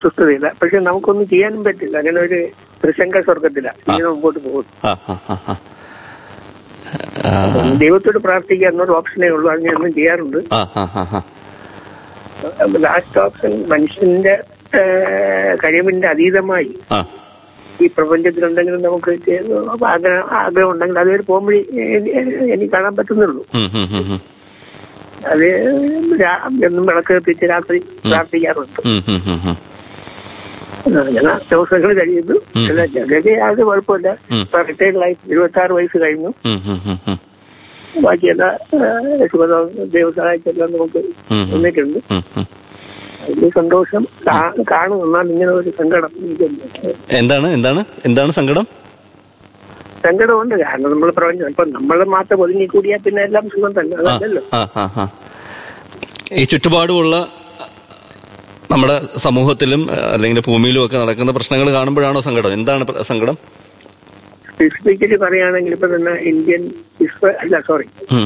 സ്വസ്ഥതയില്ല പക്ഷെ നമുക്കൊന്നും ചെയ്യാനും പറ്റില്ല അങ്ങനെ ഒരു ത്രിശങ്ക സ്വർഗത്തില ഇങ്ങനെ മുമ്പോട്ട് പോകും ആ ആ ആ ആ ആ ദൈവത്തോട് പ്രാർത്ഥിക്കുക എന്നൊരു ഓപ്ഷനേ ഉള്ളൂ അത് ഞാൻ ഒന്നും ചെയ്യാറുണ്ട് ആ ആ ആ ആ ലാസ്റ്റ് ഓപ്ഷൻ മനുഷ്യന്റെ ആ, കഴിവിന്റെ അതീതമായി ആ ഈ പ്രപഞ്ചത്തിലുണ്ടെങ്കിലും നമുക്ക് ചെയ്ത് ആഗ്രഹം ആഗ്രഹം ഉണ്ടെങ്കിൽ അതുവരെ പോകുമ്പോഴേ എനിക്ക് കാണാൻ പറ്റുന്നുള്ളൂ ഉം, ഉം, ഉം, ഉം. അത് രാ- എന്നും വിളക്ക് കത്തിച്ച് രാത്രി പ്രാർത്ഥിക്കാറുണ്ട് ഉം, ഉം, ഉം, ഉം. അങ്ങനെ ദിവസങ്ങൾ കഴിയുന്നു അല്ല ജഗതി യാതൊരു കുഴപ്പമില്ല ഇപ്പൊ റിട്ടയർഡ് ലൈഫ് ഇരുപത്തി ആറ് വയസ്സ് കഴിഞ്ഞു ഉം, ഉം, ഉം, ഉം. ബാക്കിയെല്ലാ സുഖം ദൈവസഹായിച്ചെല്ലാം നമുക്ക് ഉം, ഉം. വന്നിട്ടുണ്ട് ഉം, ഉം. വലിയ സന്തോഷം കാ- കാണും എന്നാൽ ഇങ്ങനെ ഒരു സങ്കടം എനിക്കുണ്ട് എന്താണ് എന്താണ് എന്താണ് സങ്കടം സങ്കടമുണ്ട് കാരണം നമ്മൾ പ്രപഞ്ചം ഇപ്പൊ നമ്മൾ മാത്രം ഒതുങ്ങി കൂടിയാൽ പിന്നെ എല്ലാം സുഖം തന്നെ ആ അതല്ലല്ലോ ആ ആ ആ ഈ ചുറ്റുപാടുമുള്ള നമ്മുടെ സമൂഹത്തിലും അല്ലെങ്കിൽ ഭൂമിയിലും ഒക്കെ നടക്കുന്ന പ്രശ്നങ്ങൾ കാണുമ്പോഴാണോ സങ്കടം എന്താണ് പ്ര- സങ്കടം സ്പെസിഫിക്കലി പറയുകയാണെങ്കിൽ ഇപ്പൊ തന്നെ ഇന്ത്യൻ ഇസ്രയേൽ അല്ല സോറി ഉം.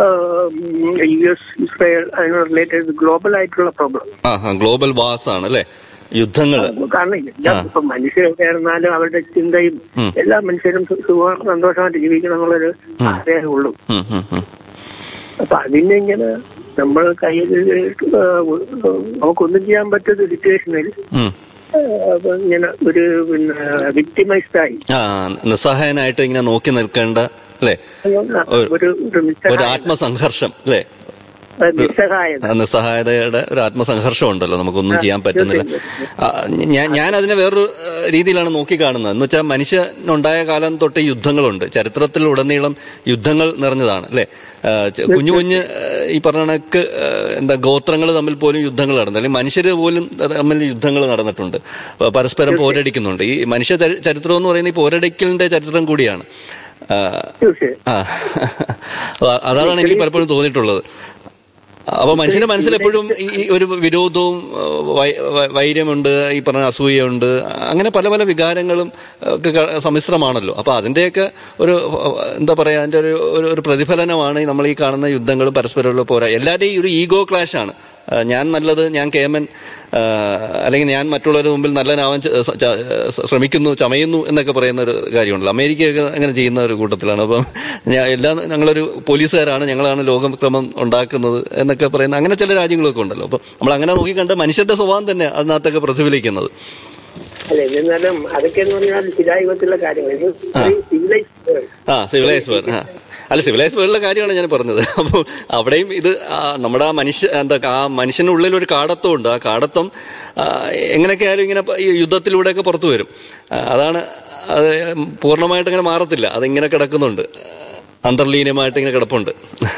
യു എസ് ഇസ്രയേൽ അതിന് റിലേറ്റഡ് ഗ്ലോബൽ ആയിട്ടുള്ള പ്രോബ്ലം ആ ആ ഗ്ലോബൽ വാസ് ആണ് അല്ലേ യുദ്ധങ്ങൾ കാരണം ഇല്ല ഇപ്പൊ മനുഷ്യരായിരുന്നാലും അവരുടെ ചിന്തയും ഉം. എല്ലാ മനുഷ്യരും സു- സുഖം സന്തോഷമായിട്ട് ജീവിക്കണം എന്നുള്ളൊരു ആഗ്രഹമേ ഉള്ളൂ ഉം, ഉം, ഉം. അപ്പൊ അതിനെ ഇങ്ങനെ നമ്മൾ കയ്യിൽ ഏഹ്, നമുക്കൊന്നും ചെയ്യാൻ പറ്റാത്ത സിറ്റുവേഷനിൽ ഉം. അപ്പൊ ഇങ്ങനെ ഒരു പിന്നെ വിക്ടിമൈസ്ഡ് ആയി ആ നിസ്സഹായനായിട്ട് ഇങ്ങനെ നോക്കി നിൽക്കേണ്ട അല്ലേ ഒരു- ഒരു ഒരു ഒരു നിസ്സഹായ- ആത്മസംഘർഷം അല്ലേ നിസ്സഹായത ആ നിസ്സഹായതയുടെ ഒരു ആത്മസംഘർഷം ഉണ്ടല്ലോ നമുക്കൊന്നും ചെയ്യാൻ പറ്റുന്നില്ല ആ, ഞാൻ ഞാൻ അതിനെ വേറൊരു ആ, രീതിയിലാണ് നോക്കിക്കാണുന്നത് എന്ന് വെച്ചാൽ മനുഷ്യനുണ്ടായ കാലം തൊട്ട് യുദ്ധങ്ങളുണ്ട് ചരിത്രത്തിൽ ഉടനീളം യുദ്ധങ്ങൾ നിറഞ്ഞതാണ് അല്ലെ കുഞ്ഞു കുഞ്ഞ് ആ, ഈ പറഞ്ഞ കണക്ക് ആ, എന്താ ഗോത്രങ്ങൾ തമ്മിൽ പോലും യുദ്ധങ്ങൾ നടന്നു അല്ലെങ്കിൽ മനുഷ്യർ പോലും തമ്മിൽ യുദ്ധങ്ങൾ നടന്നിട്ടുണ്ട് പ- പരസ്പരം പോരടിക്കുന്നുണ്ട് ഈ മനുഷ്യ ചരി- ചരിത്രം എന്ന് പറയുന്നത് ഈ പോരടിക്കലിന്റെ ചരിത്രം കൂടിയാണ് ആ, തീർച്ചയായും ആ അപ്പൊ അതാണ് എനിക്ക് പലപ്പോഴും തോന്നിയിട്ടുള്ളത് അപ്പൊ മനുഷ്യന്റെ മനസ്സിൽ എപ്പോഴും ഈ ഈ ഒരു വിരോധവും ഏഹ്, വൈ- വൈ- വൈര്യമുണ്ട് ഈ പറഞ്ഞ അസൂയയുണ്ട് അങ്ങനെ പല പല വികാരങ്ങളും ഒക്കെ ക- സമ്മിശ്രമാണല്ലോ അപ്പൊ അതിന്റെയൊക്കെ ഒരു ഏഹ്, എന്താ പറയാ അതിന്റെ ഒരു ഒരു- ഒരു പ്രതിഫലനമാണ് ഈ നമ്മൾ ഈ കാണുന്ന യുദ്ധങ്ങളും പരസ്പരമുള്ള പോരാ എല്ലാവരുടെയും ഈ ഒരു ഈഗോ ക്ലാഷ് ആണ് ഏഹ്, ഞാൻ നല്ലത് ഞാൻ കേമൻ ഏഹ്, അല്ലെങ്കിൽ ഞാൻ മറ്റുള്ളവരുടെ മുമ്പിൽ നല്ലനാവാൻ ച- സ- ച- ശ്രമിക്കുന്നു ചമയുന്നു എന്നൊക്കെ പറയുന്ന ഒരു കാര്യമുണ്ടല്ലോ അമേരിക്കയൊക്കെ അങ്ങനെ ചെയ്യുന്ന ഒരു കൂട്ടത്തിലാണ് അപ്പം ഞാൻ എല്ലാ ഞങ്ങളൊരു പോലീസുകാരാണ് ഞങ്ങളാണ് ലോകക്രമം ഉണ്ടാക്കുന്നത് എന്നൊക്കെ പറയുന്ന അങ്ങനെ ചില രാജ്യങ്ങളൊക്കെ ഉണ്ടല്ലോ അപ്പം നമ്മൾ അങ്ങനെ നോക്കിക്കണ്ട മനുഷ്യരുടെ സ്വഭാവം തന്നെ അതിനകത്തൊക്കെ പ്രതിഫലിക്കുന്നത് അല്ല എന്നാലും അതൊക്കെ എന്ന് പറഞ്ഞാൽ ശിലായുഗത്തിലുള്ള കാര്യങ്ങൾ ഇത് സിവിലൈസ് ആ സിവിലൈസ് വേൾഡ് ആ അല്ല സിവിലൈസ് വേൾഡിലെ കാര്യമാണ് ഞാൻ പറഞ്ഞത് അപ്പോൾ അവിടെയും ഇത് ആ, നമ്മുടെ ആ മനുഷ്യ എന്താ ആ മനുഷ്യനുള്ളിൽ ഒരു കാടത്വം ഉണ്ട് ആ കാടത്വം ആ, എങ്ങനെയൊക്കെ ആയാലും ഇങ്ങനെ ഈ യുദ്ധത്തിലൂടെയൊക്കെ പുറത്തു വരും ആ, അതാണ് അത് പൂർണ്ണമായിട്ട് ഇങ്ങനെ മാറത്തില്ല അതിങ്ങനെ കിടക്കുന്നുണ്ട് അന്തർലീനമായിട്ട് ഇങ്ങനെ കിടപ്പുണ്ട്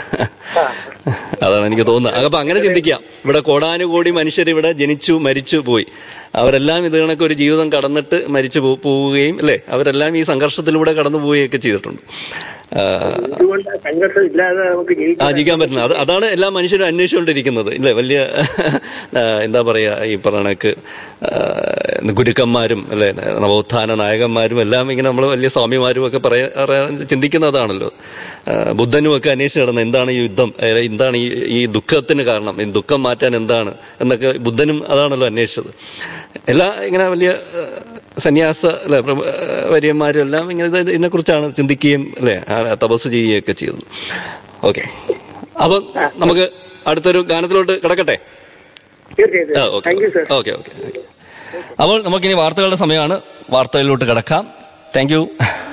അതാണ് എനിക്ക് തോന്നുന്നത് അപ്പൊ അങ്ങനെ ചിന്തിക്കാം ഇവിടെ കോടാനുകോടി മനുഷ്യർ ഇവിടെ ജനിച്ചു മരിച്ചു പോയി അവരെല്ലാം ഇത് കണക്ക് ഒരു ജീവിതം കടന്നിട്ട് മരിച്ചു പോ- പോവുകയും അല്ലേ അവരെല്ലാം ഈ സംഘർഷത്തിലൂടെ കടന്നു പോവുകയൊക്കെ ചെയ്തിട്ടുണ്ട് ആ, ഇതുകൊണ്ട് സംഘർഷം ഇല്ലാതെ നമുക്ക് ആ ജീവിക്കാൻ ജീവിക്കാൻ പറ്റുന്നത് അത് അതാണ് എല്ലാ മനുഷ്യരും അന്വേഷിച്ചുകൊണ്ടിരിക്കുന്നത് ഇല്ലേ വലിയ ആ, എന്താ പറയാ ഈ പറയണക്ക് ഗുരുക്കന്മാരും അല്ലെ നവോത്ഥാന നായകന്മാരും എല്ലാം ഇങ്ങനെ നമ്മൾ വലിയ സ്വാമിമാരും ഒക്കെ പറയാ പറയാൻ ചിന്തിക്കുന്നതാണല്ലോ ആ, ബുദ്ധനും ഒക്കെ അന്വേഷിച്ച് നടന്നത് എന്താണ് ഈ യുദ്ധം ഏ, എന്താണ് ഈ ഈ ദുഃഖത്തിന് കാരണം ഈ ദുഃഖം മാറ്റാൻ എന്താണ് എന്നൊക്കെ ബുദ്ധനും അതാണല്ലോ അന്വേഷിച്ചത് എല്ലാ ഇങ്ങനെ വലിയ ആ, സന്യാസ അല്ലെ പ്രഭ- ആ, വര്യന്മാരും എല്ലാം ഇങ്ങനെ ഇത് ഇതിനെക്കുറിച്ചാണ് ചിന്തിക്കുകയും അല്ലെ ആ, തപസ് ചെയ്യുകയൊക്കെ ചെയ്തത് ഓക്കെ അപ്പം നമുക്ക് അടുത്തൊരു ഗാനത്തിലോട്ട് കിടക്കട്ടെ ആ തീർച്ചയായിട്ടും okay thank you sir okay okay അപ്പോൾ നമുക്കിനി വാർത്തകളുടെ സമയമാണ് വാർത്തകളിലോട്ട് കിടക്കാം താങ്ക് യു